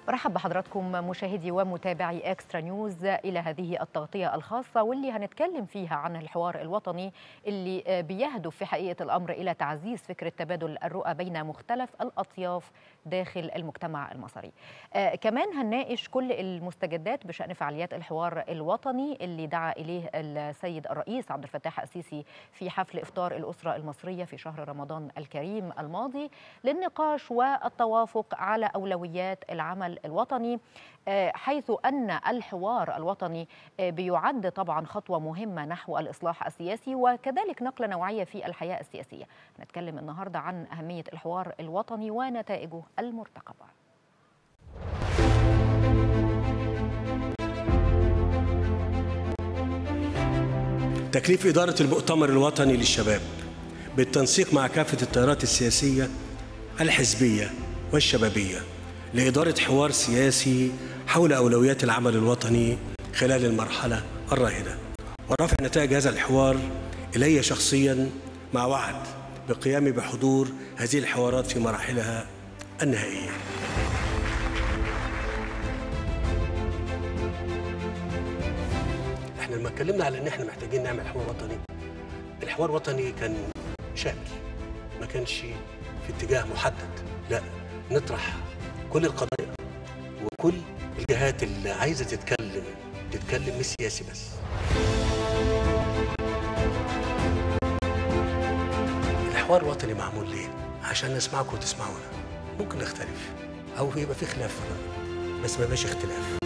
برحب بحضراتكم مشاهدي ومتابعي اكسترا نيوز الى هذه التغطيه الخاصه واللي هنتكلم فيها عن الحوار الوطني اللي بيهدف في حقيقه الامر الى تعزيز فكره تبادل الرؤى بين مختلف الاطياف داخل المجتمع المصري. آه كمان هنناقش كل المستجدات بشان فعاليات الحوار الوطني اللي دعا اليه السيد الرئيس عبد الفتاح السيسي في حفل افطار الاسره المصريه في شهر رمضان الكريم الماضي للنقاش والتوافق على اولويات العمل الوطني حيث ان الحوار الوطني بيعد طبعا خطوه مهمه نحو الاصلاح السياسي وكذلك نقله نوعيه في الحياه السياسيه. نتكلم النهارده عن اهميه الحوار الوطني ونتائجه المرتقبه. تكليف إدارة المؤتمر الوطني للشباب بالتنسيق مع كافة التيارات السياسية الحزبية والشبابية لإدارة حوار سياسي حول أولويات العمل الوطني خلال المرحلة الراهنة ورفع نتائج هذا الحوار إلي شخصيا مع وعد بقيامي بحضور هذه الحوارات في مراحلها النهائية احنا لما اتكلمنا على ان احنا محتاجين نعمل حوار وطني الحوار الوطني كان شامل ما كانش في اتجاه محدد لا نطرح كل القضايا وكل الجهات اللي عايزه تتكلم تتكلم مش سياسي بس الحوار الوطني معمول ليه؟ عشان نسمعكم وتسمعونا ممكن نختلف او يبقى في خلاف في الرأي بس ما يبقاش اختلاف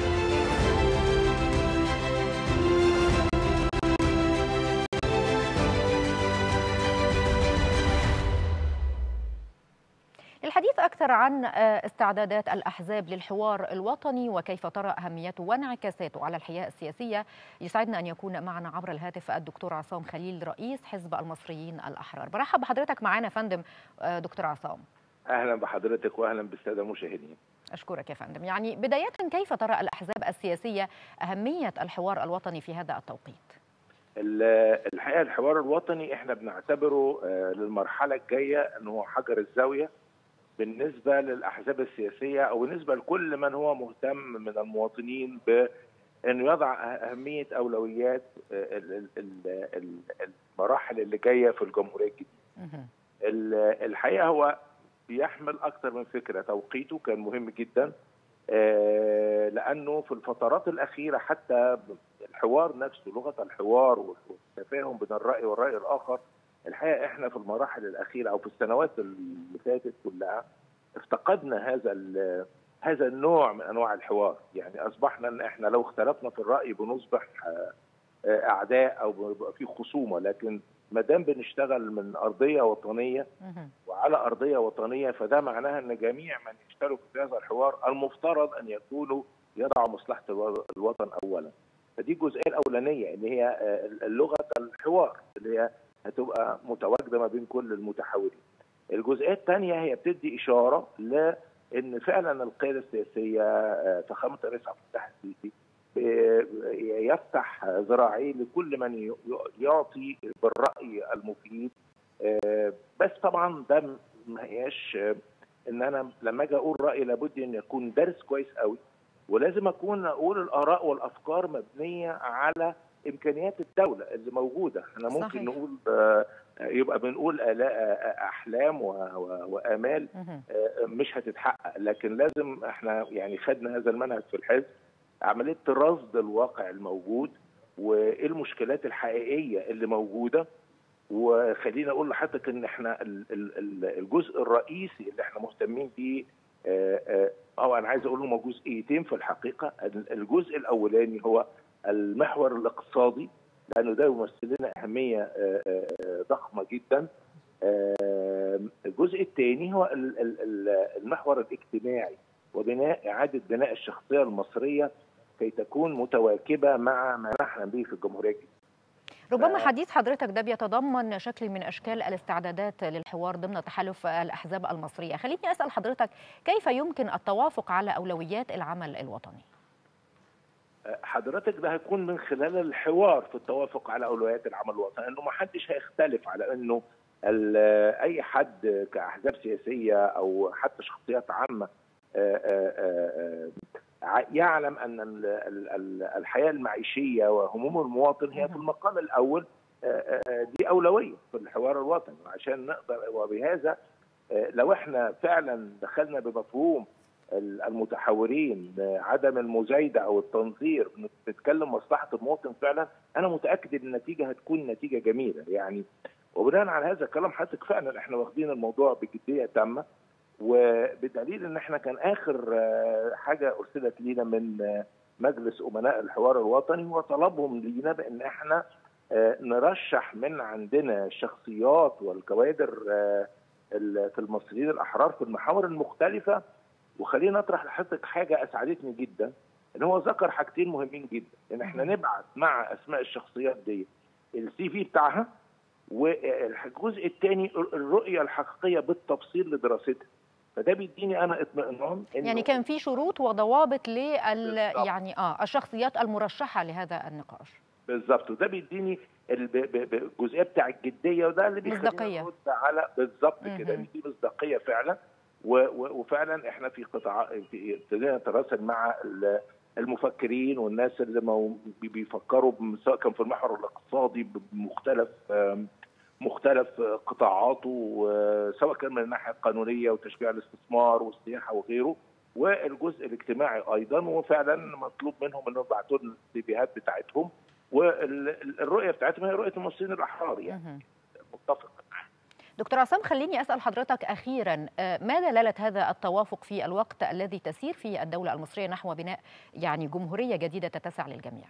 الحديث أكثر عن استعدادات الأحزاب للحوار الوطني وكيف ترى أهميته وانعكاساته على الحياة السياسية يسعدنا أن يكون معنا عبر الهاتف الدكتور عصام خليل رئيس حزب المصريين الأحرار برحب بحضرتك معنا فندم دكتور عصام أهلا بحضرتك وأهلا بالسادة المشاهدين أشكرك يا فندم يعني بداية كيف ترى الأحزاب السياسية أهمية الحوار الوطني في هذا التوقيت؟ الحقيقة الحوار الوطني احنا بنعتبره للمرحلة الجاية أنه حجر الزاوية بالنسبة للأحزاب السياسية أو بالنسبة لكل من هو مهتم من المواطنين بأنه يضع أهمية أولويات المراحل اللي جاية في الجمهورية الجديدة الحقيقة هو بيحمل أكثر من فكرة توقيته كان مهم جدا لأنه في الفترات الأخيرة حتى الحوار نفسه لغة الحوار والتفاهم بين الرأي والرأي الآخر الحقيقه احنا في المراحل الاخيره او في السنوات اللي فاتت كلها افتقدنا هذا هذا النوع من انواع الحوار، يعني اصبحنا ان احنا لو اختلفنا في الراي بنصبح اعداء او بيبقى في خصومه، لكن ما دام بنشتغل من ارضيه وطنيه وعلى ارضيه وطنيه فده معناها ان جميع من يشتركوا في هذا الحوار المفترض ان يكونوا يضعوا مصلحه الوطن اولا. فدي الجزئيه الاولانيه اللي هي لغه الحوار اللي هي هتبقى متواجده ما بين كل المتحولين. الجزئيه الثانيه هي بتدي اشاره لان فعلا القياده السياسيه فخامه الرئيس عبد الفتاح السيسي يفتح ذراعيه لكل من يعطي بالراي المفيد بس طبعا ده ما هياش ان انا لما اجي اقول راي لابد ان يكون دارس كويس قوي ولازم اكون اقول الاراء والافكار مبنيه على امكانيات الدوله اللي موجوده احنا ممكن صحيح. نقول يبقى بنقول احلام وامال مش هتتحقق لكن لازم احنا يعني خدنا هذا المنهج في الحزب عمليه رصد الواقع الموجود وايه المشكلات الحقيقيه اللي موجوده وخلينا اقول لحضرتك ان احنا الجزء الرئيسي اللي احنا مهتمين بيه او انا عايز اقول لهم جزئيتين في الحقيقه الجزء الاولاني هو المحور الاقتصادي لانه ده يمثل لنا اهميه ضخمه جدا الجزء الثاني هو المحور الاجتماعي وبناء اعاده بناء الشخصيه المصريه كي تكون متواكبه مع ما نحلم به في الجمهوريه الجديده ربما حديث حضرتك ده بيتضمن شكل من اشكال الاستعدادات للحوار ضمن تحالف الاحزاب المصريه، خليني اسال حضرتك كيف يمكن التوافق على اولويات العمل الوطني؟ حضرتك ده هيكون من خلال الحوار في التوافق على اولويات العمل الوطني، انه ما حدش هيختلف على انه اي حد كاحزاب سياسيه او حتى شخصيات عامه يعلم ان الحياه المعيشيه وهموم المواطن هي في المقام الاول دي اولويه في الحوار الوطني عشان نقدر وبهذا لو احنا فعلا دخلنا بمفهوم المتحورين عدم المزايده او التنظير بنتكلم مصلحه المواطن فعلا انا متاكد ان النتيجه هتكون نتيجه جميله يعني وبناء على هذا الكلام حضرتك فعلا احنا واخدين الموضوع بجديه تامه وبدليل ان احنا كان اخر حاجه ارسلت لينا من مجلس امناء الحوار الوطني هو طلبهم لينا بان احنا نرشح من عندنا الشخصيات والكوادر في المصريين الاحرار في المحاور المختلفه وخلينا اطرح لحضرتك حاجه اسعدتني جدا ان هو ذكر حاجتين مهمين جدا ان احنا نبعت مع اسماء الشخصيات دي السي في بتاعها والجزء الثاني الرؤيه الحقيقيه بالتفصيل لدراستها فده بيديني انا اطمئنان يعني كان في شروط وضوابط لل يعني اه الشخصيات المرشحه لهذا النقاش بالظبط وده بيديني الجزئيه بتاع الجديه وده اللي بيخليني ارد على بالظبط كده دي مصداقيه فعلا وفعلا احنا في قطاع في ابتدينا نتراسل مع المفكرين والناس اللي بيفكروا سواء كان في المحور الاقتصادي بمختلف مختلف قطاعاته سواء كان من الناحيه القانونيه وتشجيع الاستثمار والسياحه وغيره والجزء الاجتماعي ايضا وفعلا مطلوب منهم انهم يبعتوا لنا السيفيهات بتاعتهم والرؤيه بتاعتهم هي رؤيه المصريين الاحرار يعني متفق دكتور عصام خليني اسال حضرتك اخيرا ما دلاله هذا التوافق في الوقت الذي تسير فيه الدوله المصريه نحو بناء يعني جمهوريه جديده تتسع للجميع؟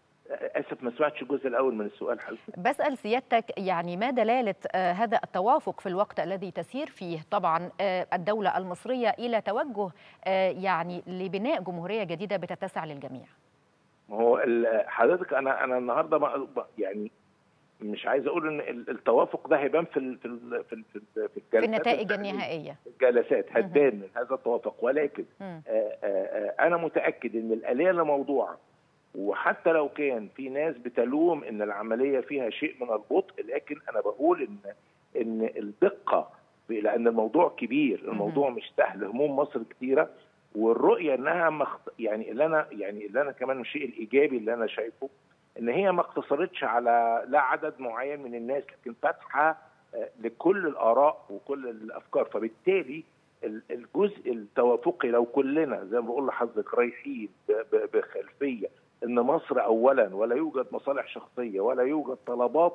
اسف ما سمعتش الجزء الاول من السؤال حضرتك بسال سيادتك يعني ما دلاله هذا التوافق في الوقت الذي تسير فيه طبعا الدوله المصريه الى توجه يعني لبناء جمهوريه جديده بتتسع للجميع ما هو حضرتك انا انا النهارده ما يعني مش عايز اقول ان التوافق ده هيبان في ال في ال في ال في, في, في النتائج النهائيه الجلسات هتبان من هذا التوافق ولكن آآ آآ انا متاكد ان الاليه اللي موضوعه وحتى لو كان في ناس بتلوم ان العمليه فيها شيء من البطء لكن انا بقول ان ان الدقه لان الموضوع كبير الموضوع مش سهل هموم مصر كتيره والرؤيه انها مخت... يعني اللي انا يعني اللي انا كمان الشيء الايجابي اللي انا شايفه ان هي ما اقتصرتش على لا عدد معين من الناس لكن فاتحه لكل الاراء وكل الافكار فبالتالي الجزء التوافقي لو كلنا زي ما بقول لحضرتك رايحين بخلفيه ان مصر اولا ولا يوجد مصالح شخصيه ولا يوجد طلبات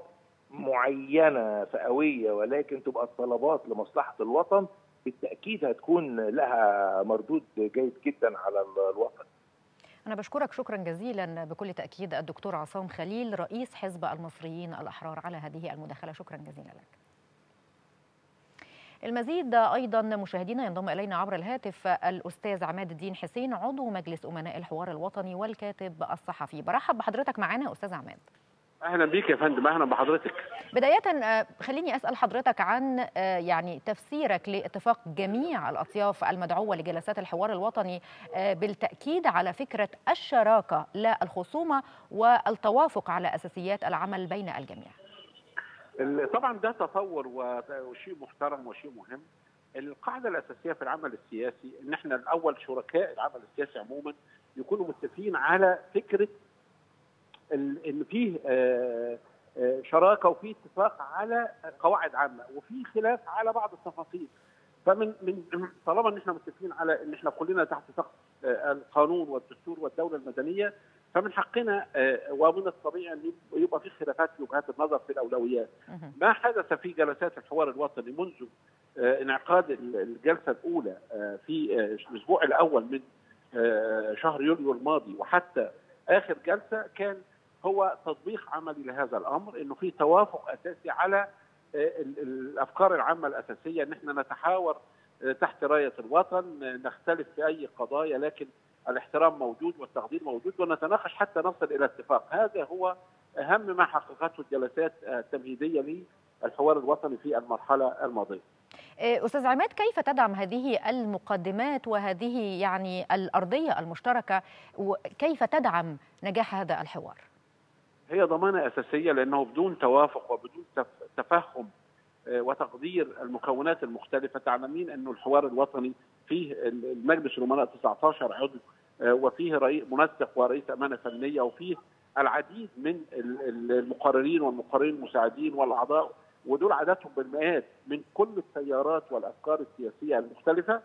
معينه فئويه ولكن تبقى الطلبات لمصلحه الوطن بالتاكيد هتكون لها مردود جيد جدا على الوطن. أنا بشكرك شكرا جزيلا بكل تأكيد الدكتور عصام خليل رئيس حزب المصريين الأحرار على هذه المداخلة شكرا جزيلا لك المزيد أيضا مشاهدينا ينضم إلينا عبر الهاتف الأستاذ عماد الدين حسين عضو مجلس أمناء الحوار الوطني والكاتب الصحفي برحب بحضرتك معنا أستاذ عماد اهلا بيك يا فندم اهلا بحضرتك بدايه خليني اسال حضرتك عن يعني تفسيرك لاتفاق جميع الاطياف المدعوه لجلسات الحوار الوطني بالتاكيد على فكره الشراكه لا الخصومه والتوافق على اساسيات العمل بين الجميع طبعا ده تطور وشيء محترم وشيء مهم القاعده الاساسيه في العمل السياسي ان احنا الاول شركاء العمل السياسي عموما يكونوا متفقين على فكره ان فيه شراكه وفي اتفاق على قواعد عامه وفي خلاف على بعض التفاصيل فمن من طالما ان احنا متفقين على ان احنا كلنا تحت سقف القانون والدستور والدوله المدنيه فمن حقنا ومن الطبيعي ان يبقى في خلافات في وجهات النظر في الاولويات. ما حدث في جلسات الحوار الوطني منذ انعقاد الجلسه الاولى في الاسبوع الاول من شهر يوليو الماضي وحتى اخر جلسه كان هو تطبيق عملي لهذا الامر انه في توافق اساسي على الافكار العامه الاساسيه ان احنا نتحاور تحت رايه الوطن نختلف في اي قضايا لكن الاحترام موجود والتقدير موجود ونتناقش حتى نصل الى اتفاق هذا هو اهم ما حققته الجلسات التمهيديه للحوار الوطني في المرحله الماضيه استاذ عماد كيف تدعم هذه المقدمات وهذه يعني الارضيه المشتركه وكيف تدعم نجاح هذا الحوار هي ضمانه اساسيه لانه بدون توافق وبدون تفهم وتقدير المكونات المختلفه تعلمين انه الحوار الوطني فيه المجلس الامناء 19 عضو وفيه رئيس منسق ورئيس امانه فنيه وفيه العديد من المقررين والمقررين المساعدين والاعضاء ودول عددهم بالمئات من كل التيارات والافكار السياسيه المختلفه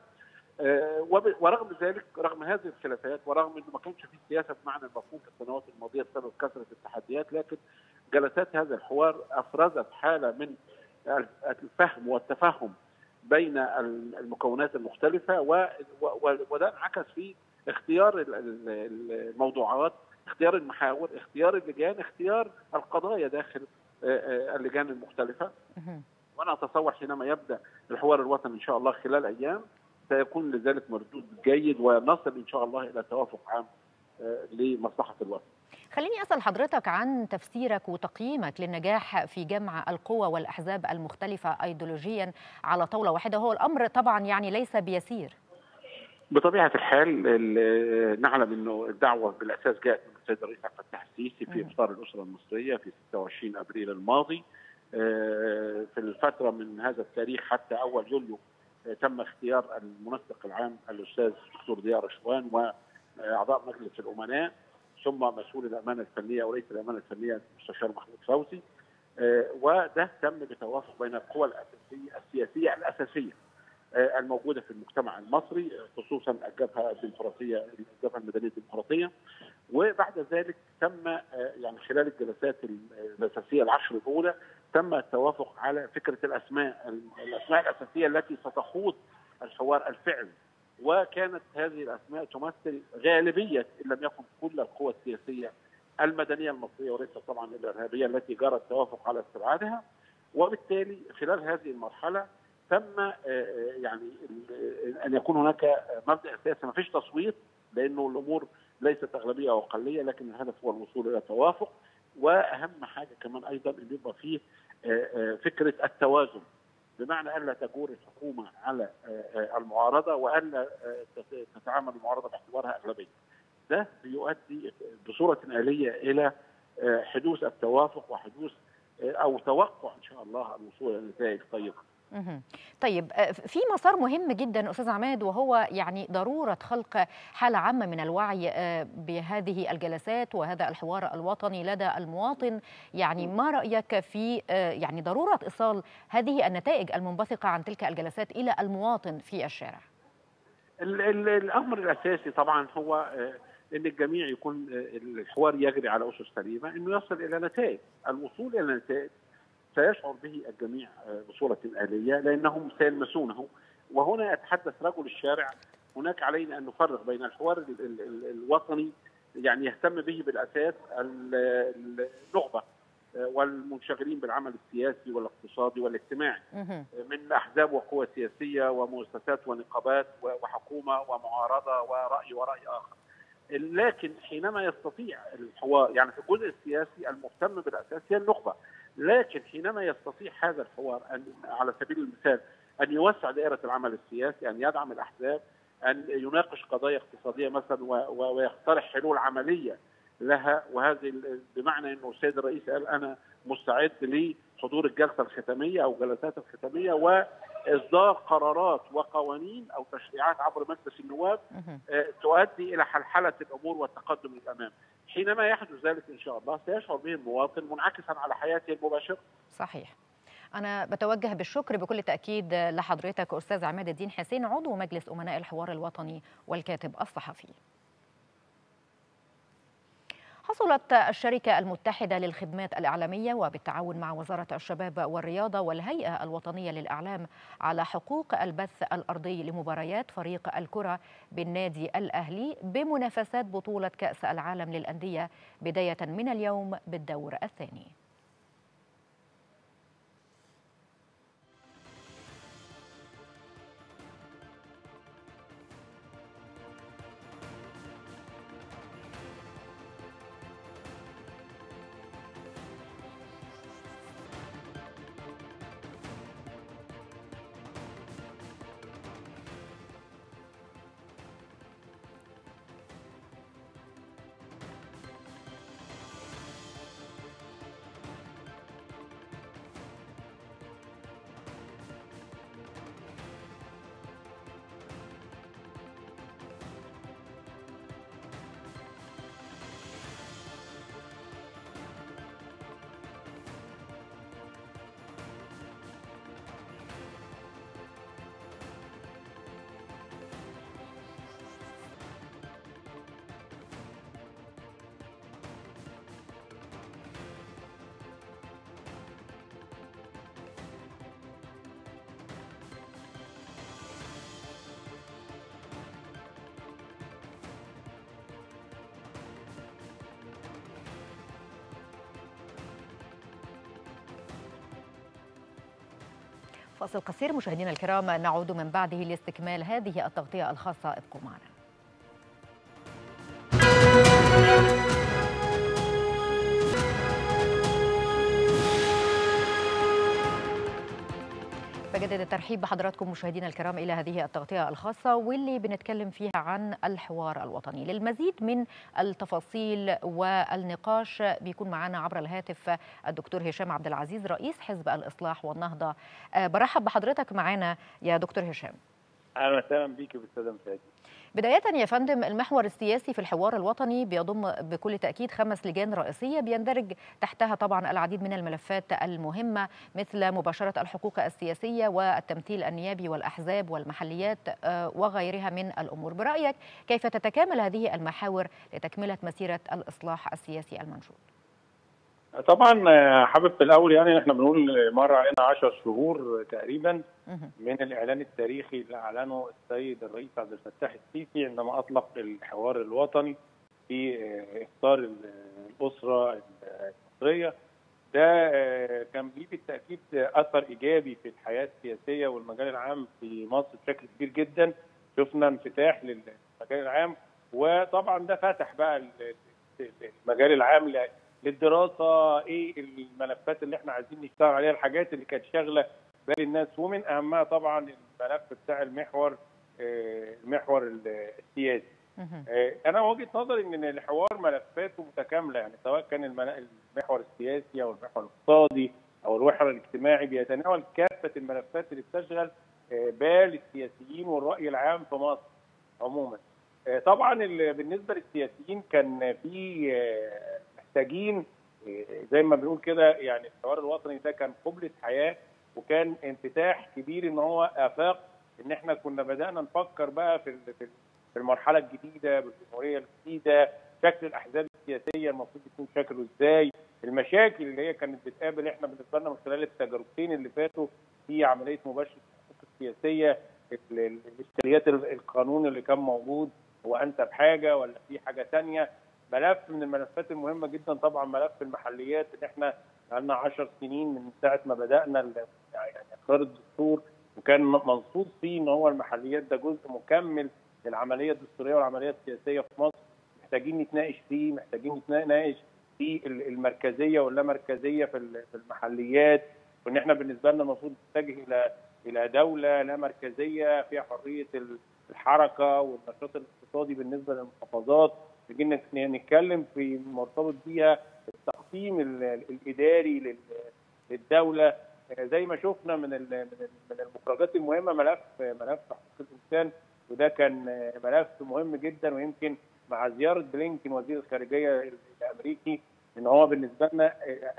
ورغم ذلك رغم هذه الخلافات ورغم انه ما كانش في سياسه بمعنى المفهوم في السنوات الماضيه بسبب كثره التحديات لكن جلسات هذا الحوار افرزت حاله من الفهم والتفهم بين المكونات المختلفه وده انعكس في اختيار الموضوعات اختيار المحاور اختيار اللجان اختيار القضايا داخل اللجان المختلفه وانا اتصور حينما يبدا الحوار الوطني ان شاء الله خلال ايام سيكون لذلك مردود جيد ونصل ان شاء الله الى توافق عام لمصلحه الوطن. خليني اسال حضرتك عن تفسيرك وتقييمك للنجاح في جمع القوى والاحزاب المختلفه ايديولوجيا على طاوله واحده هو الامر طبعا يعني ليس بيسير. بطبيعه الحال نعلم انه الدعوه بالاساس جاءت من السيد الرئيس عبد الفتاح السيسي في افطار الاسره المصريه في 26 ابريل الماضي في الفتره من هذا التاريخ حتى اول يوليو تم اختيار المنسق العام الاستاذ الدكتور ضياء رشوان واعضاء مجلس الامناء ثم مسؤول الامانه الفنيه ورئيس الامانه الفنيه المستشار محمود فوزي وده تم بتوافق بين القوى الاساسيه السياسيه الاساسيه الموجوده في المجتمع المصري خصوصا الجبهه الديمقراطيه الجبهه المدنيه الديمقراطيه وبعد ذلك تم يعني خلال الجلسات الاساسيه العشر الاولى تم التوافق على فكره الاسماء الاسماء الاساسيه التي ستخوض الحوار الفعلي وكانت هذه الاسماء تمثل غالبيه ان لم يكن كل القوى السياسيه المدنيه المصريه وليس طبعا الارهابيه التي جرى التوافق على استبعادها وبالتالي خلال هذه المرحله تم يعني ان يكون هناك مبدا اساسي ما فيش تصويت لانه الامور ليست اغلبيه او اقليه لكن الهدف هو الوصول الى توافق واهم حاجه كمان ايضا ان يبقى فيه فكره التوازن بمعنى الا تجور الحكومه على المعارضه والا تتعامل المعارضه باعتبارها اغلبيه. ده بيؤدي بصوره اليه الى حدوث التوافق وحدوث او توقع ان شاء الله الوصول الى نتائج طيبه. طيب في مسار مهم جدا استاذ عماد وهو يعني ضروره خلق حاله عامه من الوعي بهذه الجلسات وهذا الحوار الوطني لدى المواطن يعني ما رايك في يعني ضروره ايصال هذه النتائج المنبثقه عن تلك الجلسات الى المواطن في الشارع الامر الاساسي طبعا هو ان الجميع يكون الحوار يجري على اسس سليمه انه يصل الى نتائج الوصول الى نتائج سيشعر به الجميع بصورة آلية لأنهم سيلمسونه وهنا يتحدث رجل الشارع هناك علينا أن نفرق بين الحوار الوطني يعني يهتم به بالأساس النخبة والمنشغلين بالعمل السياسي والاقتصادي والاجتماعي من أحزاب وقوى سياسية ومؤسسات ونقابات وحكومة ومعارضة ورأي ورأي آخر لكن حينما يستطيع الحوار يعني في الجزء السياسي المهتم بالأساس هي النخبة لكن حينما يستطيع هذا الحوار أن على سبيل المثال أن يوسع دائرة العمل السياسي أن يدعم الأحزاب أن يناقش قضايا اقتصادية مثلا ويقترح حلول عملية لها وهذه بمعنى أنه السيد الرئيس قال أنا مستعد لحضور الجلسة الختامية أو جلسات الختامية وإصدار قرارات وقوانين أو تشريعات عبر مجلس النواب تؤدي إلى حلحلة الأمور والتقدم للأمام حينما يحدث ذلك ان شاء الله سيشعر به المواطن منعكسا على حياته المباشره. صحيح. أنا بتوجه بالشكر بكل تأكيد لحضرتك أستاذ عماد الدين حسين عضو مجلس أمناء الحوار الوطني والكاتب الصحفي. حصلت الشركة المتحدة للخدمات الإعلامية وبالتعاون مع وزارة الشباب والرياضة والهيئة الوطنية للإعلام على حقوق البث الأرضي لمباريات فريق الكرة بالنادي الأهلي بمنافسات بطولة كأس العالم للأندية بداية من اليوم بالدور الثاني. فاصل قصير مشاهدينا الكرام نعود من بعده لاستكمال هذه التغطية الخاصة ابقوا معنا بجدد الترحيب بحضراتكم مشاهدينا الكرام الى هذه التغطيه الخاصه واللي بنتكلم فيها عن الحوار الوطني للمزيد من التفاصيل والنقاش بيكون معنا عبر الهاتف الدكتور هشام عبد العزيز رئيس حزب الاصلاح والنهضه برحب بحضرتك معنا يا دكتور هشام اهلا وسهلا بيكي باستاذه مشاهدي بداية يا فندم المحور السياسي في الحوار الوطني بيضم بكل تأكيد خمس لجان رئيسية بيندرج تحتها طبعا العديد من الملفات المهمة مثل مباشرة الحقوق السياسية والتمثيل النيابي والأحزاب والمحليات وغيرها من الأمور برأيك كيف تتكامل هذه المحاور لتكملة مسيرة الإصلاح السياسي المنشود؟ طبعا حابب في الاول يعني احنا بنقول مر علينا 10 شهور تقريبا من الاعلان التاريخي اللي اعلنه السيد الرئيس عبد الفتاح السيسي عندما اطلق الحوار الوطني في اختار الاسره المصريه ده كان ليه بالتاكيد اثر ايجابي في الحياه السياسيه والمجال العام في مصر بشكل كبير جدا شفنا انفتاح للمجال العام وطبعا ده فتح بقى المجال العام للدراسه ايه الملفات اللي احنا عايزين نشتغل عليها الحاجات اللي كانت شاغله بال الناس ومن اهمها طبعا الملف بتاع المحور المحور السياسي انا وجهه نظري ان الحوار ملفاته متكامله يعني سواء كان المحور السياسي او المحور الاقتصادي او المحور الاجتماعي بيتناول كافه الملفات اللي بتشغل بال السياسيين والراي العام في مصر عموما طبعا بالنسبه للسياسيين كان في محتاجين زي ما بنقول كده يعني الحوار الوطني ده كان قبلة حياه وكان انفتاح كبير ان هو افاق ان احنا كنا بدانا نفكر بقى في في المرحله الجديده بالجمهوريه الجديده شكل الاحزاب السياسيه المفروض يكون شكله ازاي المشاكل اللي هي كانت بتقابل احنا بالنسبه لنا من خلال التجربتين اللي فاتوا في عمليه مباشره الحقوق السياسيه الاشتريات القانون اللي كان موجود هو انسب حاجه ولا في حاجه ثانيه ملف من الملفات المهمه جدا طبعا ملف المحليات اللي احنا لنا 10 سنين من ساعه ما بدانا يعني اختيار الدستور وكان منصوص فيه ان هو المحليات ده جزء مكمل للعمليه الدستوريه والعمليه السياسيه في مصر محتاجين نتناقش فيه محتاجين نتناقش في المركزيه واللامركزيه في المحليات وان احنا بالنسبه لنا المفروض نتجه الى الى دوله لا مركزيه فيها حريه الحركه والنشاط الاقتصادي بالنسبه للمحافظات محتاجين نتكلم في مرتبط بيها التقسيم الاداري للدوله زي ما شفنا من من المخرجات المهمه ملف ملف حقوق الانسان وده كان ملف مهم جدا ويمكن مع زياره بلينكن وزير الخارجيه الامريكي ان هو بالنسبه لنا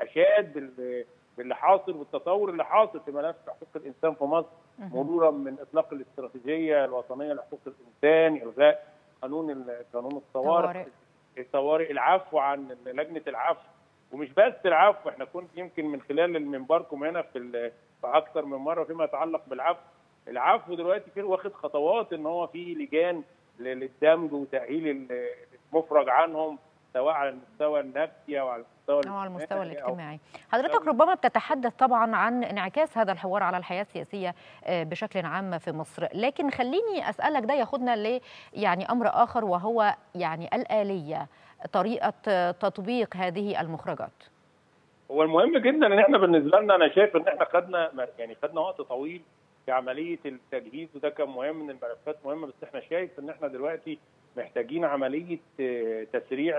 اشاد باللي حاصل والتطور اللي حاصل في ملف حقوق الانسان في مصر مرورا من اطلاق الاستراتيجيه الوطنيه لحقوق الانسان الغاء قانون قانون الطوارئ الطوارئ العفو عن لجنه العفو ومش بس العفو احنا كنت يمكن من خلال منبركم هنا في في اكثر من مره فيما يتعلق بالعفو العفو دلوقتي في واخد خطوات ان هو في لجان للدمج وتاهيل المفرج عنهم سواء على المستوى النفسي او على المستوى او على المستوى الاجتماعي حضرتك ربما بتتحدث طبعا عن انعكاس هذا الحوار على الحياه السياسيه بشكل عام في مصر لكن خليني اسالك ده ياخدنا ل يعني امر اخر وهو يعني الاليه طريقه تطبيق هذه المخرجات هو المهم جدا ان احنا بالنسبه لنا انا شايف ان احنا خدنا يعني خدنا وقت طويل في عمليه التجهيز وده كان مهم من الملفات مهمه بس احنا شايف ان احنا دلوقتي محتاجين عمليه تسريع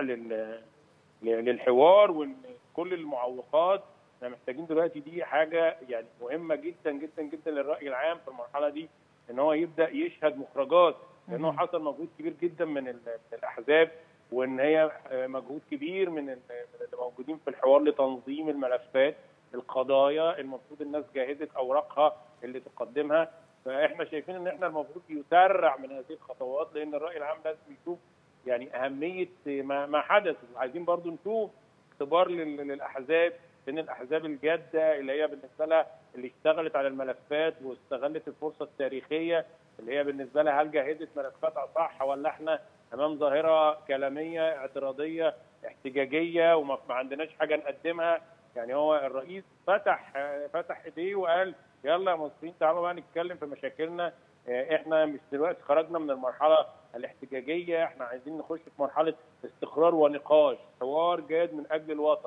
للحوار وان كل المعوقات احنا محتاجين دلوقتي دي حاجه يعني مهمه جدا جدا جدا للراي العام في المرحله دي ان هو يبدا يشهد مخرجات لانه حصل مجهود كبير جدا من الاحزاب وان هي مجهود كبير من اللي موجودين في الحوار لتنظيم الملفات القضايا المفروض الناس جهزت اوراقها اللي تقدمها فاحنا شايفين ان احنا المفروض يسرع من هذه الخطوات لان الراي العام لازم يشوف يعني اهميه ما, ما حدث وعايزين برضو نشوف اختبار للاحزاب من الاحزاب الجاده اللي هي بالنسبه لها اللي اشتغلت على الملفات واستغلت الفرصه التاريخيه اللي هي بالنسبه لها هل جهزت ملفاتها صح ولا احنا امام ظاهره كلاميه اعتراضيه احتجاجيه وما عندناش حاجه نقدمها يعني هو الرئيس فتح فتح ايديه وقال يلا يا مصريين تعالوا بقى نتكلم في مشاكلنا احنا مش دلوقتي خرجنا من المرحله الاحتجاجيه احنا عايزين نخش في مرحله استقرار ونقاش حوار جاد من اجل الوطن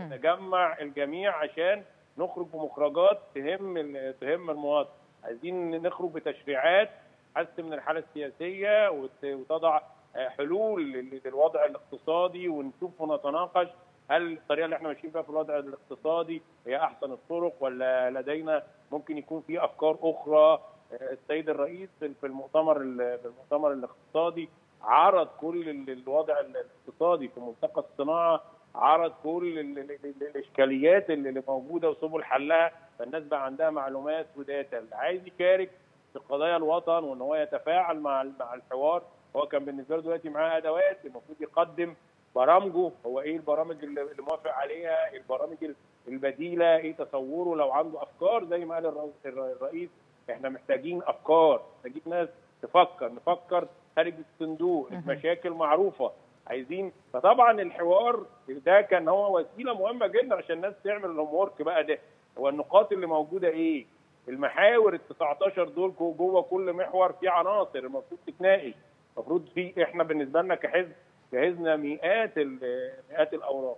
نجمع الجميع عشان نخرج بمخرجات تهم تهم المواطن عايزين نخرج بتشريعات تحسن من الحاله السياسيه وتضع حلول للوضع الاقتصادي ونشوف ونتناقش هل الطريقه اللي احنا ماشيين بيها في الوضع الاقتصادي هي احسن الطرق ولا لدينا ممكن يكون في افكار اخرى السيد الرئيس في المؤتمر في المؤتمر الاقتصادي عرض كل الوضع الاقتصادي في ملتقى الصناعه عرض كل الاشكاليات اللي موجوده وسبل حلها فالناس بقى عندها معلومات وداتا اللي عايز يشارك في قضايا الوطن وان هو يتفاعل مع مع الحوار هو كان بالنسبه له دلوقتي معاه ادوات المفروض يقدم برامجه هو ايه البرامج اللي موافق عليها البرامج البديله ايه تصوره لو عنده افكار زي ما قال الرئيس احنا محتاجين افكار محتاجين ناس تفكر نفكر خارج الصندوق المشاكل معروفه عايزين فطبعا الحوار ده كان هو وسيله مهمه جدا عشان الناس تعمل الهوم ورك بقى ده هو النقاط اللي موجوده ايه المحاور ال 19 دول جوه كل محور في عناصر المفروض تتناقش المفروض في احنا بالنسبه لنا كحزب جهزنا مئات مئات الاوراق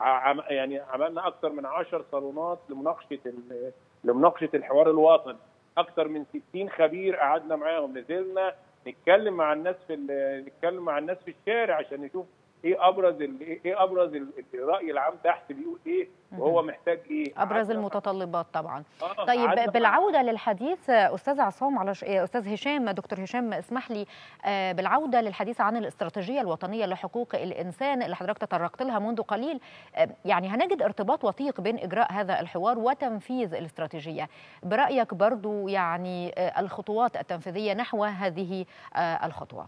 يعني عملنا اكثر من 10 صالونات لمناقشه لمناقشه الحوار الوطني اكثر من 60 خبير قعدنا معاهم نزلنا نتكلم مع الناس في نتكلم مع الناس في الشارع عشان نشوف ايه ابرز ايه ابرز الراي العام تحت بيقول ايه وهو محتاج ايه ابرز المتطلبات طبعا آه طيب بالعوده للحديث استاذ عصام على ش... استاذ هشام دكتور هشام اسمح لي بالعوده للحديث عن الاستراتيجيه الوطنيه لحقوق الانسان اللي حضرتك تطرقت لها منذ قليل يعني هنجد ارتباط وثيق بين اجراء هذا الحوار وتنفيذ الاستراتيجيه برايك برضو يعني الخطوات التنفيذيه نحو هذه الخطوه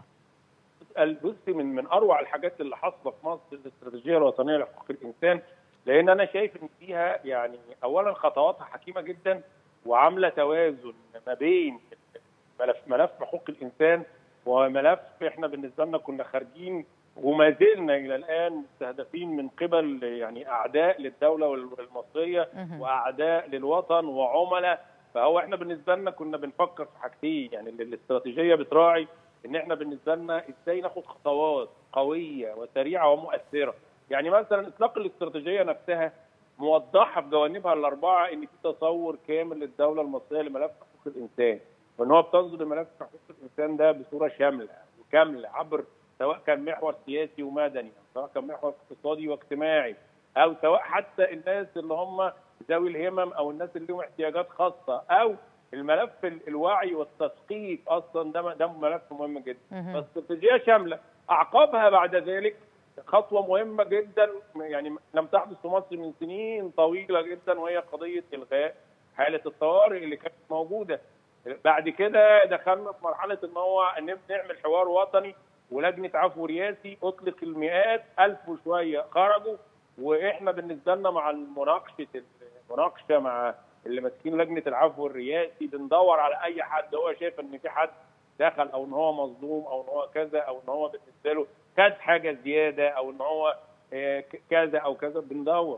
بصي من من اروع الحاجات اللي حاصله في مصر الاستراتيجيه الوطنيه لحقوق الانسان لان انا شايف ان فيها يعني اولا خطواتها حكيمه جدا وعامله توازن ما بين ملف ملف حقوق الانسان وملف احنا بالنسبه لنا كنا خارجين وما زلنا الى الان مستهدفين من قبل يعني اعداء للدوله المصريه واعداء للوطن وعملاء فهو احنا بالنسبه لنا كنا بنفكر في حاجتين يعني الاستراتيجيه بتراعي ان احنا بالنسبه لنا ازاي ناخد خطوات قويه وسريعه ومؤثره يعني مثلا اطلاق الاستراتيجيه نفسها موضحه في جوانبها الاربعه ان في تصور كامل للدوله المصريه لملف حقوق الانسان وان هو بتنظر لملف حقوق الانسان ده بصوره شامله وكامله عبر سواء كان محور سياسي ومدني او سواء كان محور اقتصادي واجتماعي او سواء حتى الناس اللي هم ذوي الهمم او الناس اللي لهم احتياجات خاصه او الملف الوعي والتثقيف اصلا ده ده ملف مهم جدا استراتيجيه شامله اعقابها بعد ذلك خطوه مهمه جدا يعني لم تحدث في مصر من سنين طويله جدا وهي قضيه الغاء حاله الطوارئ اللي كانت موجوده بعد كده دخلنا في مرحله ان هو نعمل حوار وطني ولجنه عفو رئاسي اطلق المئات الف وشويه خرجوا واحنا بالنسبه لنا مع المناقشه المناقشه مع اللي ماسكين لجنه العفو الرئاسي بندور على اي حد هو شايف ان في حد دخل او ان هو مظلوم او ان هو كذا او ان هو بالنسبه له خد حاجه زياده او ان هو كذا او كذا بندور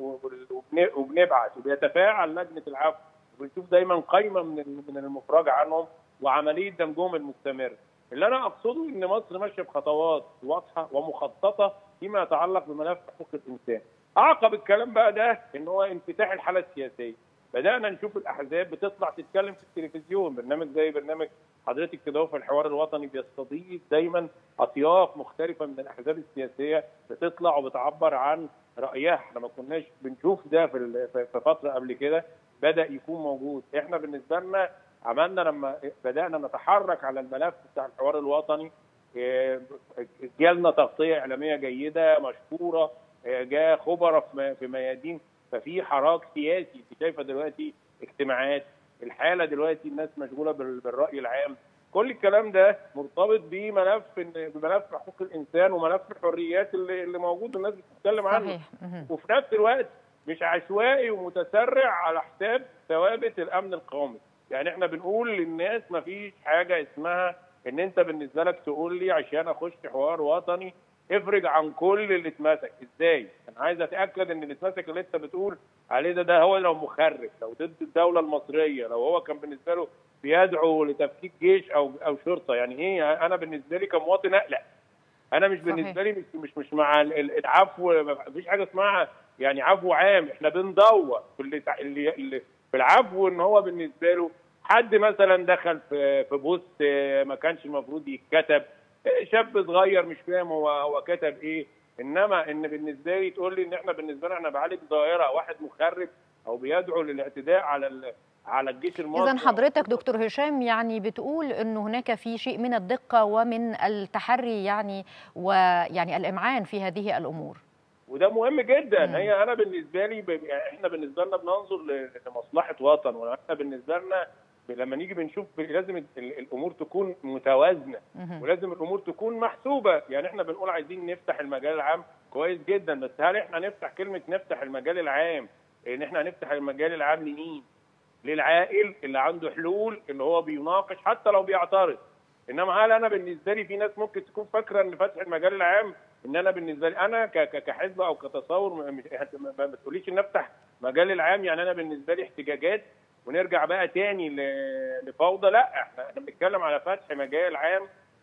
وبنبعت وبيتفاعل لجنه العفو وبنشوف دايما قايمه من من المفرج عنهم وعمليه دمجهم المستمر. اللي انا اقصده ان مصر ماشيه بخطوات واضحه ومخططه فيما يتعلق بملف حقوق الانسان. اعقب الكلام بقى ده ان هو انفتاح الحاله السياسيه. بدانا نشوف الاحزاب بتطلع تتكلم في التلفزيون برنامج زي برنامج حضرتك كده في الحوار الوطني بيستضيف دايما اطياف مختلفه من الاحزاب السياسيه بتطلع وبتعبر عن رايها احنا ما كناش بنشوف ده في في فتره قبل كده بدا يكون موجود احنا بالنسبه لنا عملنا لما بدانا نتحرك على الملف بتاع الحوار الوطني جالنا تغطيه اعلاميه جيده مشكوره جاء خبراء في ميادين ففي حراك سياسي انت شايفه دلوقتي اجتماعات الحاله دلوقتي الناس مشغوله بالراي العام كل الكلام ده مرتبط بملف بملف حقوق الانسان وملف الحريات اللي, اللي موجود الناس بتتكلم عنه وفي نفس الوقت مش عشوائي ومتسرع على حساب ثوابت الامن القومي يعني احنا بنقول للناس ما فيش حاجه اسمها ان انت بالنسبه لك تقول لي عشان اخش حوار وطني افرج عن كل اللي اتمسك ازاي انا عايز اتاكد ان اللي اتمسك اللي انت بتقول عليه ده ده هو لو مخرب لو ضد الدوله المصريه لو هو كان بالنسبه له بيدعو لتفكيك جيش او او شرطه يعني ايه انا بالنسبه لي كمواطن اقلق انا مش صحيح. بالنسبه لي مش مش مش مع ال- ال- العفو مفيش حاجه اسمها يعني عفو عام احنا بندور في اللي تع- اللي اللي- في العفو ان هو بالنسبه له حد مثلا دخل في في بوست آه، ما كانش المفروض يتكتب آه، شاب صغير مش فاهم هو هو كتب ايه انما ان بالنسبه لي تقول لي ان احنا بالنسبه لنا احنا بعالج ظاهره واحد مخرب او بيدعو للاعتداء على ال- على الجيش المصري إذا حضرتك دكتور هشام يعني بتقول أنه هناك في شيء من الدقة ومن التحري يعني ويعني الإمعان في هذه الأمور وده مهم جدا مم. هي انا بالنسبه لي ب... يعني احنا بالنسبه لنا بننظر ل- لمصلحه وطن واحنا بالنسبه لنا ب- لما نيجي بنشوف ب- لازم ال- ال- الامور تكون متوازنه مهم. ولازم الامور تكون محسوبه يعني احنا بنقول عايزين نفتح المجال العام كويس جدا بس هل احنا نفتح كلمه نفتح المجال العام ان احنا هنفتح المجال العام لمين للعاقل اللي عنده حلول اللي هو بيناقش حتى لو بيعترض انما هل انا بالنسبه لي في ناس ممكن تكون فاكره ان فتح المجال العام ان انا بالنسبه لي انا ك- ك- كحزب او كتصور م- مش- ما ما بتقوليش ان افتح مجال العام يعني انا بالنسبه لي احتجاجات ونرجع بقى تاني ل- لفوضى لا احنا احنا بنتكلم على فتح مجال عام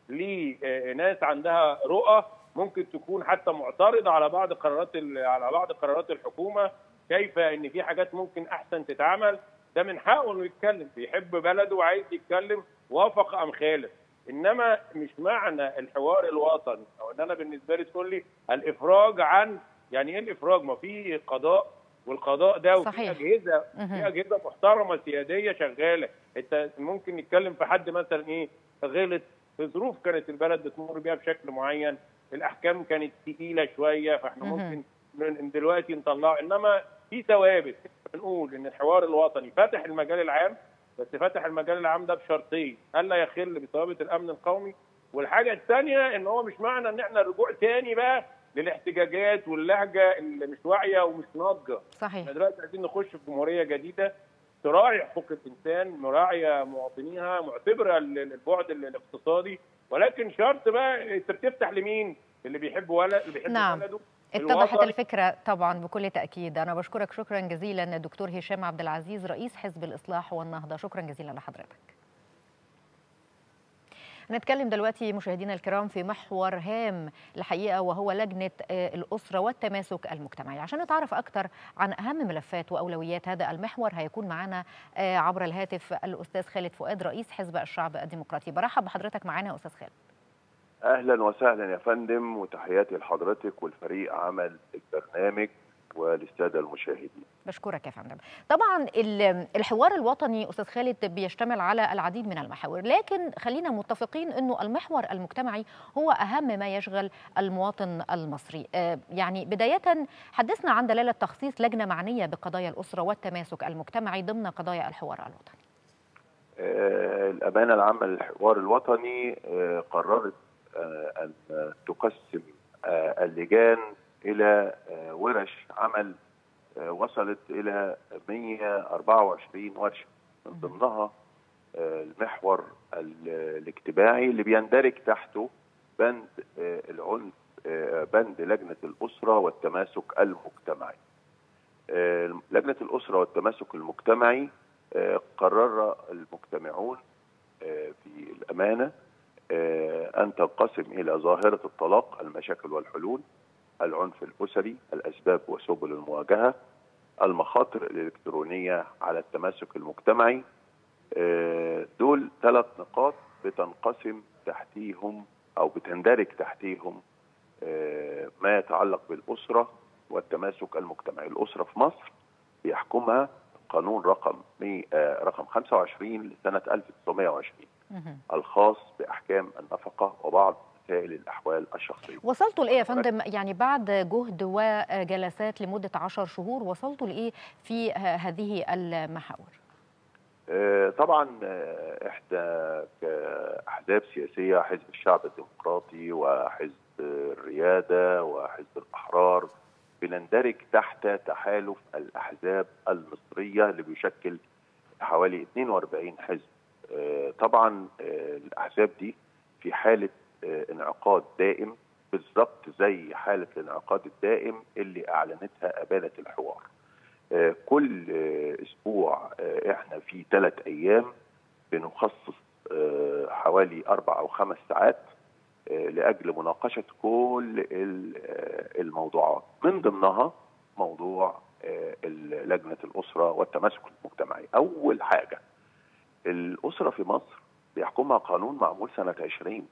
لناس عندها رؤى ممكن تكون حتى معترضه على بعض قرارات ال- على بعض قرارات الحكومه شايفه ان في حاجات ممكن احسن تتعمل ده من حقه انه يتكلم بيحب بلده وعايز يتكلم وافق ام خالف انما مش معنى الحوار الوطني او ان انا بالنسبه لي تقول لي الافراج عن يعني ايه الافراج ما في قضاء والقضاء ده وفي صحيح. اجهزه مهم. في اجهزه محترمه سياديه شغاله انت ممكن نتكلم في حد مثلا ايه غلط في ظروف كانت البلد بتمر بيها بشكل معين الاحكام كانت تقيله شويه فاحنا مهم. ممكن من دلوقتي نطلعه انما في ثوابت بنقول ان الحوار الوطني فتح المجال العام بس فتح المجال العام ده بشرطين الا يخل بثوابت الامن القومي والحاجه الثانيه ان هو مش معنى ان احنا الرجوع تاني بقى للاحتجاجات واللهجه اللي مش واعيه ومش ناضجه صحيح احنا دلوقتي عايزين نخش في جمهوريه جديده تراعي حقوق الانسان مراعيه مواطنيها معتبره ال- البعد ال- الاقتصادي ولكن شرط بقى انت بتفتح لمين؟ اللي بيحب ولد اللي بيحب نعم. بلده اتضحت الوطن. الفكرة طبعا بكل تأكيد أنا بشكرك شكرا جزيلا الدكتور هشام عبد العزيز رئيس حزب الإصلاح والنهضة شكرا جزيلا لحضرتك هنتكلم دلوقتي مشاهدينا الكرام في محور هام الحقيقة وهو لجنة آه، الأسرة والتماسك المجتمعي عشان نتعرف أكثر عن أهم ملفات وأولويات هذا المحور هيكون معنا آه، عبر الهاتف الأستاذ خالد فؤاد رئيس حزب الشعب الديمقراطي برحب بحضرتك معنا يا أستاذ خالد اهلا وسهلا يا فندم وتحياتي لحضرتك والفريق عمل البرنامج وللساده المشاهدين. بشكرك يا فندم طبعا ال- الحوار الوطني استاذ خالد بيشتمل على العديد من المحاور لكن خلينا متفقين انه المحور المجتمعي هو اهم ما يشغل المواطن المصري آه، يعني بدايه حدثنا عن دلاله تخصيص لجنه معنيه بقضايا الاسره والتماسك المجتمعي ضمن قضايا الحوار الوطني آه، الامانه العامه للحوار الوطني آه، قررت آه، ان تقسم آه، اللجان الى آه، ورش عمل آه، وصلت الى 124 ورشه من ضمنها آه، المحور ال- الاجتماعي اللي بيندرج تحته بند آه، العنف آه، بند لجنه الاسره والتماسك المجتمعي. آه، لجنه الاسره والتماسك المجتمعي آه، قرر المجتمعون آه، في الامانه آه، ان تنقسم الى ظاهره الطلاق المشاكل والحلول العنف الاسري الاسباب وسبل المواجهه المخاطر الالكترونيه على التماسك المجتمعي آه، دول ثلاث نقاط بتنقسم تحتيهم او بتندرج تحتيهم آه، ما يتعلق بالاسره والتماسك المجتمعي الاسره في مصر بيحكمها قانون رقم 100 آه، رقم 25 لسنه 1920 مهم. الخاص باحكام النفقه وبعض مسائل الاحوال الشخصيه. وصلتوا لايه يا فندم يعني بعد جهد وجلسات لمده عشر شهور وصلتوا لايه في ه- هذه المحاور آه، طبعا آه، احدى كاحزاب سياسيه حزب الشعب الديمقراطي وحزب الرياده وحزب الاحرار بنندرج تحت تحالف الاحزاب المصريه اللي بيشكل حوالي 42 حزب. آه، طبعا آه، الاحزاب دي في حاله آه، انعقاد دائم بالظبط زي حاله الانعقاد الدائم اللي اعلنتها ابانه الحوار. آه، كل آه، اسبوع آه، احنا في ثلاث ايام بنخصص آه، حوالي اربع او خمس ساعات آه، لاجل مناقشه كل ال- آه، الموضوعات من ضمنها موضوع آه، ال- لجنه الاسره والتماسك المجتمعي. اول حاجه الاسره في مصر بيحكمها قانون معمول سنه 20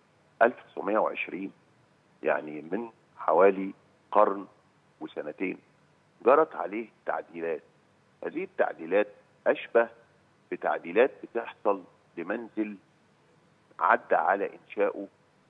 1920 يعني من حوالي قرن وسنتين جرت عليه تعديلات هذه التعديلات اشبه بتعديلات بتحصل لمنزل عدى على انشاؤه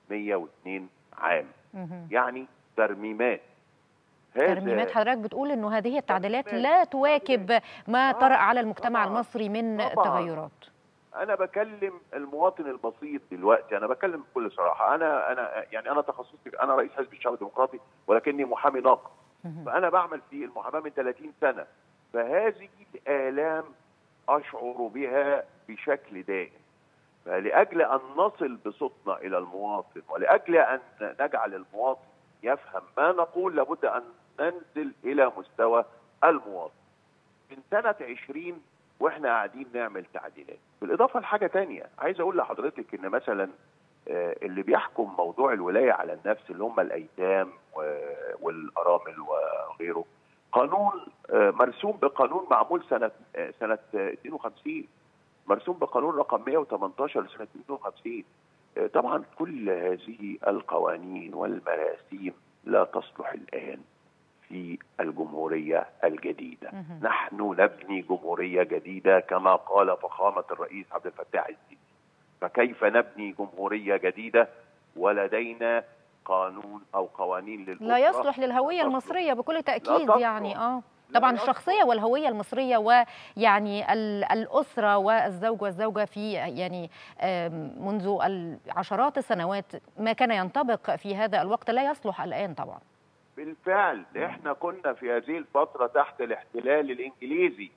102 عام مهم. يعني ترميمات هذا- ترميمات حضرتك بتقول انه هذه التعديلات ترميمات. لا تواكب ما آه، طرأ على المجتمع طبعاً. المصري من طبعاً. تغيرات انا بكلم المواطن البسيط دلوقتي انا بكلم بكل صراحه انا انا يعني انا تخصصي انا رئيس حزب الشعب الديمقراطي ولكني محامي ناقد مهم. فانا بعمل في المحاماه من 30 سنه فهذه الالام اشعر بها بشكل دائم فلاجل ان نصل بصوتنا الى المواطن ولاجل ان نجعل المواطن يفهم ما نقول لابد ان ننزل الى مستوى المواطن من سنه 20 واحنا قاعدين نعمل تعديلات بالاضافه لحاجه تانية عايز اقول لحضرتك ان مثلا آه، اللي بيحكم موضوع الولايه على النفس اللي هم الايتام و- والارامل وغيره قانون آه، مرسوم بقانون معمول سنه آه، سنه آه، 52 مرسوم بقانون رقم 118 لسنه 52 آه، طبعا كل هذه القوانين والمراسيم لا تصلح الان في الجمهوريه الجديده مهم. نحن نبني جمهوريه جديده كما قال فخامه الرئيس عبد الفتاح السيسي فكيف نبني جمهوريه جديده ولدينا قانون او قوانين للأسرة لا يصلح للهوية تصلح. المصرية بكل تأكيد تصلح. يعني اه لا طبعا يصلح. الشخصية والهوية المصرية ويعني ال- الأسرة والزوج والزوجة في يعني آم، منذ عشرات السنوات ما كان ينطبق في هذا الوقت لا يصلح الآن طبعا بالفعل احنا كنا في هذه الفتره تحت الاحتلال الانجليزي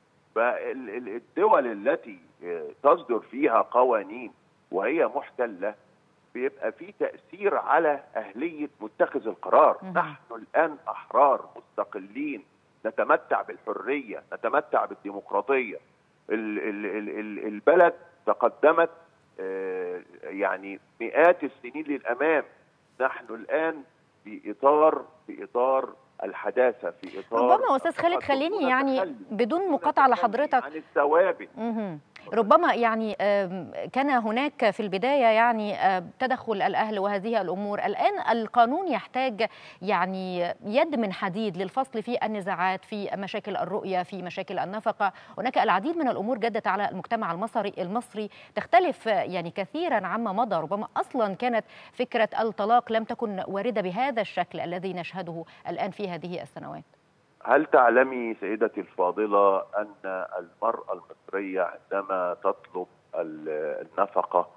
فالدول التي آه، تصدر فيها قوانين وهي محتله بيبقى في تاثير على اهليه متخذ القرار مهم. نحن الان احرار مستقلين نتمتع بالحريه نتمتع بالديمقراطيه ال- ال- ال- ال- البلد تقدمت آه، يعني مئات السنين للامام نحن الان في اطار في اطار الحداثه في اطار ربما أستاذ خالد التقدم خليني دون يعني تخلي. بدون دون مقاطعة تخلي لحضرتك عن الثوابت مهم. ربما يعني آم، كان هناك في البداية يعني آم، تدخل الأهل وهذه الأمور الآن القانون يحتاج يعني يد من حديد للفصل في النزاعات في مشاكل الرؤية في مشاكل النفقة هناك العديد من الأمور جدت على المجتمع المصري المصري تختلف يعني كثيرا عما مضى ربما أصلا كانت فكرة الطلاق لم تكن واردة بهذا الشكل الذي نشهده الآن في هذه السنوات هل تعلمي سيدتي الفاضلة أن المرأة المصرية عندما تطلب ال- النفقة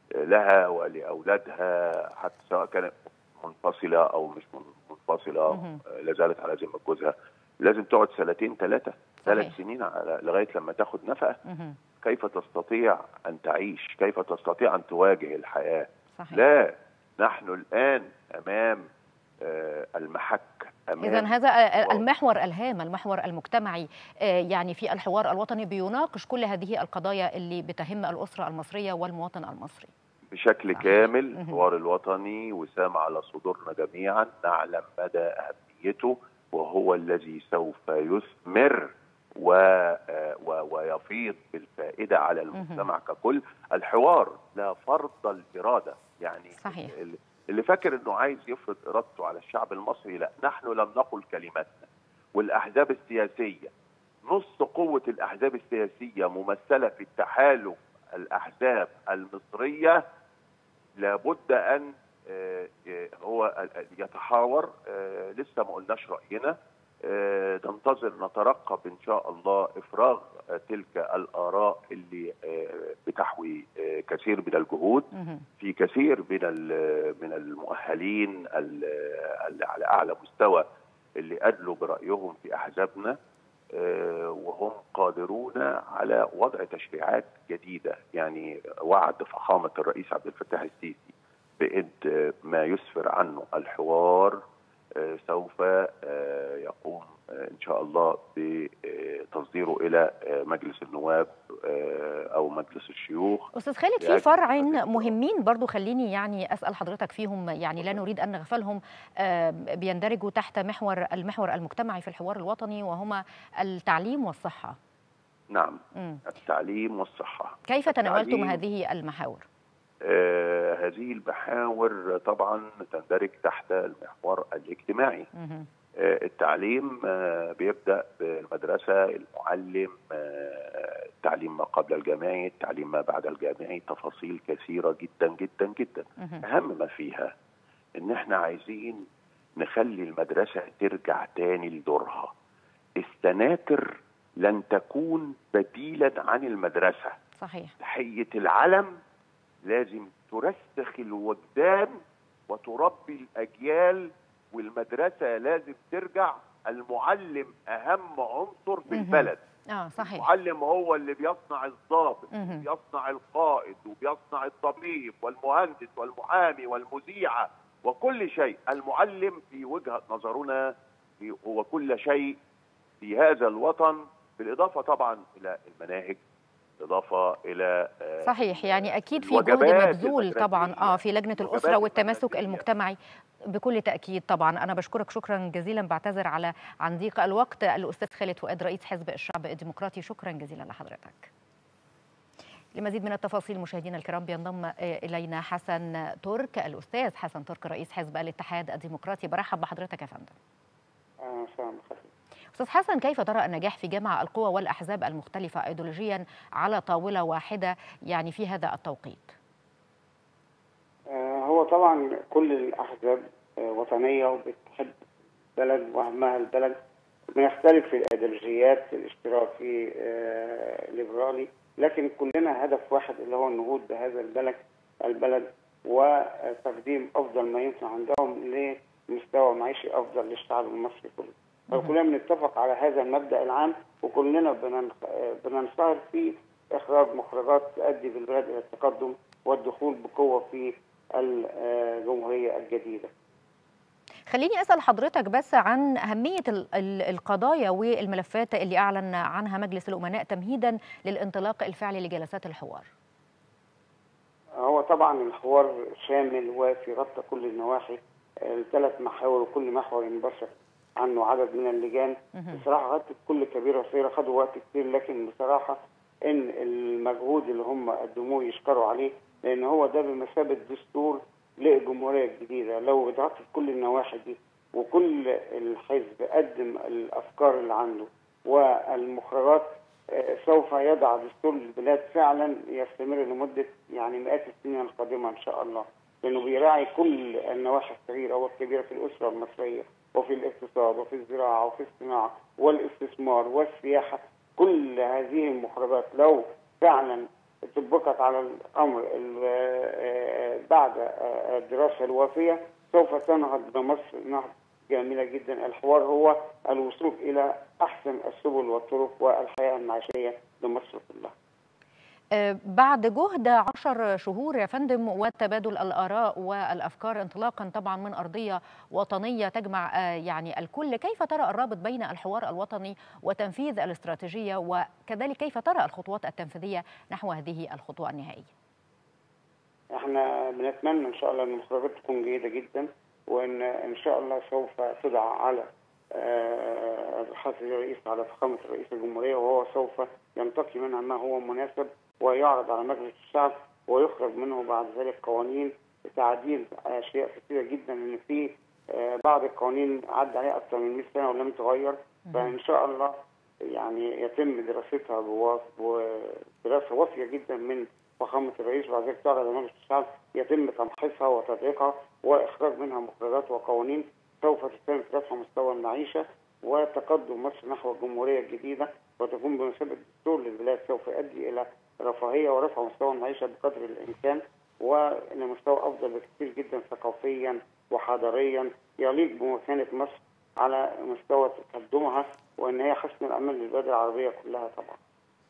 لها ولأولادها حتى سواء كانت منفصلة أو مش من- منفصلة مهم. لا زالت على ذمة جوزها لازم تقعد سنتين ثلاثة ثلاث صحيح. سنين على لغاية لما تاخد نفقة مهم. كيف تستطيع أن تعيش كيف تستطيع أن تواجه الحياة صحيح لا نحن الآن أمام آه، المحك أمام إذا هذا الله. المحور الهام المحور المجتمعي آه، يعني في الحوار الوطني بيناقش كل هذه القضايا اللي بتهم الأسرة المصرية والمواطن المصري بشكل صحيح. كامل مهم. الحوار الوطني وسام على صدورنا جميعا نعلم مدى أهميته وهو الذي سوف يثمر و... آه، و... ويفيض بالفائدة على المجتمع ككل الحوار لا فرض الإرادة يعني صحيح. ال- اللي فاكر انه عايز يفرض ارادته على الشعب المصري لا نحن لم نقل كلمتنا والاحزاب السياسيه نص قوه الاحزاب السياسيه ممثله في التحالف الاحزاب المصريه لابد ان آه، آه، هو يتحاور آه، لسه ما قلناش راينا آه، ننتظر نترقب ان شاء الله افراغ آه، تلك الاراء اللي آه، بتحوي آه، كثير من الجهود مهم. في كثير من ال- من المؤهلين ال- اللي على اعلى مستوى اللي ادلوا برايهم في احزابنا آه، وهم قادرون على وضع تشريعات جديده يعني وعد فخامه الرئيس عبد الفتاح السيسي بإد ما يسفر عنه الحوار سوف يقوم ان شاء الله بتصديره الى مجلس النواب او مجلس الشيوخ استاذ خالد في فرعين مهمين برضو خليني يعني اسال حضرتك فيهم يعني لا نريد ان نغفلهم بيندرجوا تحت محور المحور المجتمعي في الحوار الوطني وهما التعليم والصحه نعم م. التعليم والصحه كيف تناولتم هذه المحاور آه هذه المحاور طبعا تندرج تحت المحور الاجتماعي م. التعليم بيبدا بالمدرسه المعلم التعليم ما قبل الجامعي التعليم ما بعد الجامعي تفاصيل كثيره جدا جدا جدا اهم ما فيها ان احنا عايزين نخلي المدرسه ترجع تاني لدورها السناتر لن تكون بديلا عن المدرسه صحيح تحيه العلم لازم ترسخ الوجدان وتربي الاجيال والمدرسة لازم ترجع المعلم أهم عنصر في البلد اه صحيح المعلم هو اللي بيصنع الضابط وبيصنع القائد وبيصنع الطبيب والمهندس والمحامي والمذيعة وكل شيء المعلم في وجهة نظرنا هو كل شيء في هذا الوطن بالإضافة طبعا إلى المناهج إضافة إلى صحيح يعني أكيد في جهد مبذول طبعا آه في لجنة الأسرة والتماسك المجتمعي بكل تأكيد طبعا أنا بشكرك شكرا جزيلا بعتذر على عن ضيق الوقت الأستاذ خالد فؤاد رئيس حزب الشعب الديمقراطي شكرا جزيلا لحضرتك لمزيد من التفاصيل مشاهدينا الكرام بينضم الينا حسن ترك الاستاذ حسن ترك رئيس حزب الاتحاد الديمقراطي برحب بحضرتك يا فندم. اهلا استاذ حسن كيف ترى النجاح في جمع القوى والاحزاب المختلفه ايديولوجيا على طاوله واحده يعني في هذا التوقيت؟ هو طبعا كل الاحزاب وطنيه وبتحب بلد وهمها البلد بنختلف في الايديولوجيات الاشتراكي ليبرالي لكن كلنا هدف واحد اللي هو النهوض بهذا البلد البلد وتقديم افضل ما يمكن عندهم لمستوى معيشي افضل للشعب المصري كله. فكلنا بنتفق على هذا المبدا العام وكلنا بننصهر في اخراج مخرجات تؤدي بالبلاد الى التقدم والدخول بقوه في الجمهوريه الجديده. خليني اسال حضرتك بس عن اهميه القضايا والملفات اللي اعلن عنها مجلس الامناء تمهيدا للانطلاق الفعلي لجلسات الحوار. هو طبعا الحوار شامل وفي غطى كل النواحي الثلاث محاور وكل محور ينبثق عنه عدد من اللجان بصراحه غطت كل كبيره وصغيره خدوا وقت كتير لكن بصراحه ان المجهود اللي هم قدموه يشكروا عليه لان هو ده بمثابه دستور للجمهوريه الجديده لو اتغطت كل النواحي دي وكل الحزب قدم الافكار اللي عنده والمخرجات سوف يضع دستور للبلاد فعلا يستمر لمده يعني مئات السنين القادمه ان شاء الله لانه بيراعي كل النواحي الصغيره والكبيره في الاسره المصريه وفي الاقتصاد وفي الزراعه وفي الصناعه والاستثمار والسياحه كل هذه المخرجات لو فعلا طبقت على الامر بعد الدراسه الوافيه سوف تنهض بمصر نهضه جميله جدا الحوار هو الوصول الى احسن السبل والطرق والحياه المعيشيه لمصر كلها. بعد جهد عشر شهور يا فندم وتبادل الآراء والأفكار انطلاقا طبعا من أرضية وطنية تجمع يعني الكل كيف ترى الرابط بين الحوار الوطني وتنفيذ الاستراتيجية وكذلك كيف ترى الخطوات التنفيذية نحو هذه الخطوة النهائية احنا بنتمنى ان شاء الله ان المخرجات تكون جيدة جدا وان ان شاء الله سوف تدعى على حافظ الرئيس على فخامة رئيس الجمهورية وهو سوف ينتقي منها ما هو مناسب ويعرض على مجلس الشعب ويخرج منه بعد ذلك قوانين تعديل اشياء كثيره جدا ان في بعض القوانين عدى عليها اكثر من 100 سنه ولم تغير فان شاء الله يعني يتم دراستها بدراسه وافيه جدا من فخامه الرئيس وبعد ذلك تعرض على مجلس الشعب يتم تمحيصها وتدقيقها واخراج منها مخرجات وقوانين سوف تساهم في رفع مستوى المعيشه وتقدم مصر نحو الجمهوريه الجديده وتكون بمثابه دستور للبلاد سوف يؤدي الى رفاهيه ورفع مستوى المعيشه بقدر الامكان والى مستوى افضل بكثير جدا ثقافيا وحضاريا يليق بمكانه مصر على مستوى تقدمها وان هي حسن الامل للبلاد العربيه كلها طبعا.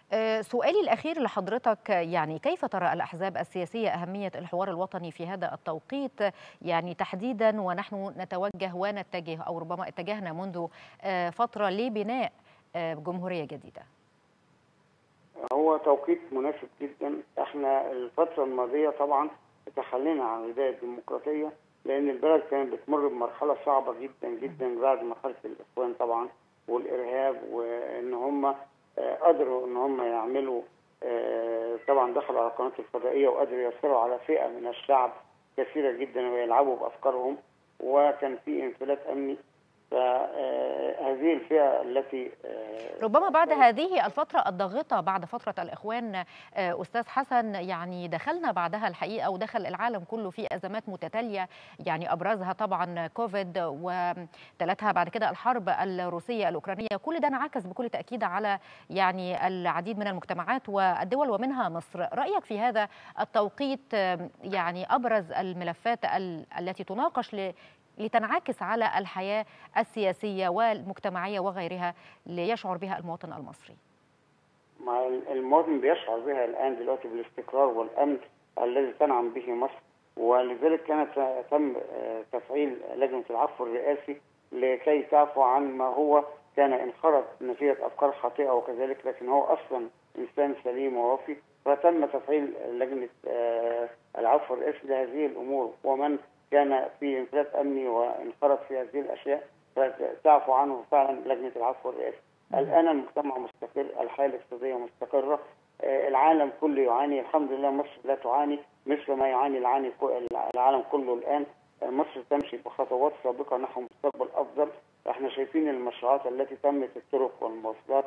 سؤالي الأخير لحضرتك يعني كيف ترى الأحزاب السياسية أهمية الحوار الوطني في هذا التوقيت يعني تحديدا ونحن نتوجه ونتجه أو ربما اتجهنا منذ فترة لبناء جمهورية جديدة هو توقيت مناسب جدا احنا الفترة الماضية طبعا تخلينا عن البداية الديمقراطية لأن البلد كانت بتمر بمرحلة صعبة جدا جدا بعد مرحلة الإخوان طبعا والإرهاب وإن هم قدروا ان هم يعملوا طبعا دخلوا على القناه الفضائيه وقدروا يسيطروا على فئه من الشعب كثيره جدا ويلعبوا بافكارهم وكان في انفلات امني فهذه الفئه التي ربما بعد هذه الفترة الضاغطة بعد فترة الإخوان أستاذ حسن يعني دخلنا بعدها الحقيقة ودخل العالم كله في أزمات متتالية يعني أبرزها طبعا كوفيد وتلتها بعد كده الحرب الروسية الأوكرانية كل ده انعكس بكل تأكيد على يعني العديد من المجتمعات والدول ومنها مصر رأيك في هذا التوقيت يعني أبرز الملفات التي تناقش لتنعكس على الحياة السياسية والمجتمعية وغيرها ليشعر بها المواطن المصري مع المواطن بيشعر بها الآن دلوقتي بالاستقرار والأمن الذي تنعم به مصر ولذلك كانت تم تفعيل لجنة العفو الرئاسي لكي تعفو عن ما هو كان انخرط نتيجة أفكار خاطئة وكذلك لكن هو أصلا إنسان سليم ووفي فتم تفعيل لجنة العفو الرئاسي لهذه الأمور ومن كان في انفلات امني وانخرط في هذه الاشياء فتعفو عنه فعلا لجنه العفو الرئاسي. الان المجتمع مستقر، الحياه الاقتصاديه مستقره، العالم كله يعاني، الحمد لله مصر لا تعاني مثل ما يعاني العاني العالم كله الان، مصر تمشي بخطوات سابقه نحو مستقبل افضل، احنا شايفين المشروعات التي تمت الطرق والمواصلات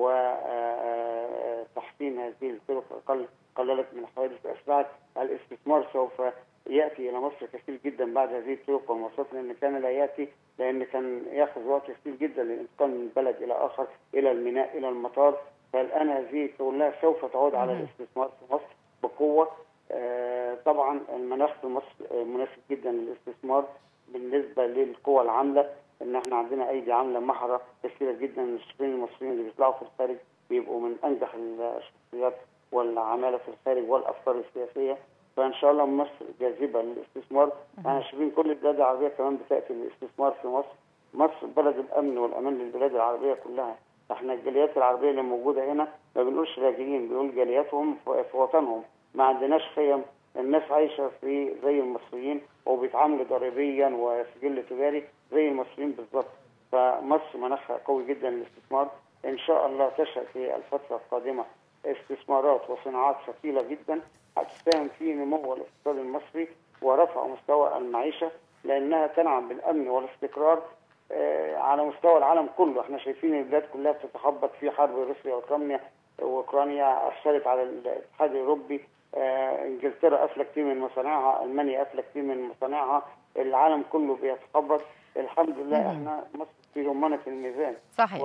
وتحسين هذه الطرق قللت من الحوادث واسرعت الاستثمار سوف ياتي الى مصر كثير جدا بعد هذه الطرق والمواصلات لان كان لا ياتي لان كان ياخذ وقت كثير جدا للانتقال من بلد الى اخر الى الميناء الى المطار فالان هذه كلها سوف تعود على الاستثمار في مصر بقوه آه طبعا المناخ في مصر مناسب جدا للاستثمار بالنسبه للقوى العامله ان احنا عندنا ايدي عامله محره كثيره جدا المشرفين المصريين اللي بيطلعوا في الخارج بيبقوا من انجح الشخصيات والعماله في الخارج والافكار السياسيه فان شاء الله مصر جاذبه للاستثمار احنا شايفين كل البلاد العربيه كمان بتاتي للاستثمار في مصر مصر بلد الامن والامان للبلاد العربيه كلها احنا الجاليات العربيه اللي موجوده هنا ما بنقولش لاجئين بنقول جالياتهم في وطنهم ما عندناش خيم الناس عايشه في زي المصريين وبيتعاملوا ضريبيا وسجل تجاري زي المصريين بالظبط فمصر مناخها قوي جدا للاستثمار ان شاء الله تشهد في الفتره القادمه استثمارات وصناعات ثقيله جدا هتساهم في نمو الاقتصاد المصري ورفع مستوى المعيشه لانها تنعم بالامن والاستقرار على مستوى العالم كله، احنا شايفين البلاد كلها بتتخبط في حرب روسيا واوكرانيا واوكرانيا اثرت على الاتحاد الاوروبي، انجلترا قافله كتير من مصانعها، المانيا قافله كتير من مصانعها، العالم كله بيتخبط، الحمد لله احنا مصر في رمانه الميزان. صحيح.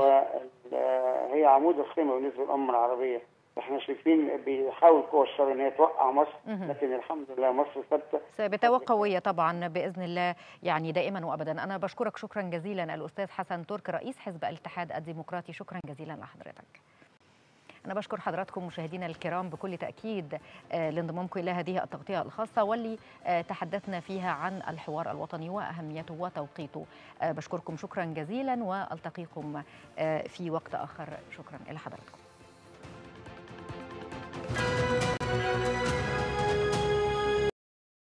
وهي عمود الخيمه بالنسبه للامه العربيه. احنا شايفين بيحاول قوى الشر ان هي توقع مصر لكن الحمد لله مصر ثابته ثابته وقويه طبعا باذن الله يعني دائما وابدا انا بشكرك شكرا جزيلا الاستاذ حسن ترك رئيس حزب الاتحاد الديمقراطي شكرا جزيلا لحضرتك أنا بشكر حضراتكم مشاهدينا الكرام بكل تأكيد لانضمامكم إلى هذه التغطية الخاصة واللي تحدثنا فيها عن الحوار الوطني وأهميته وتوقيته بشكركم شكرا جزيلا وألتقيكم في وقت آخر شكرا إلى حضراتكم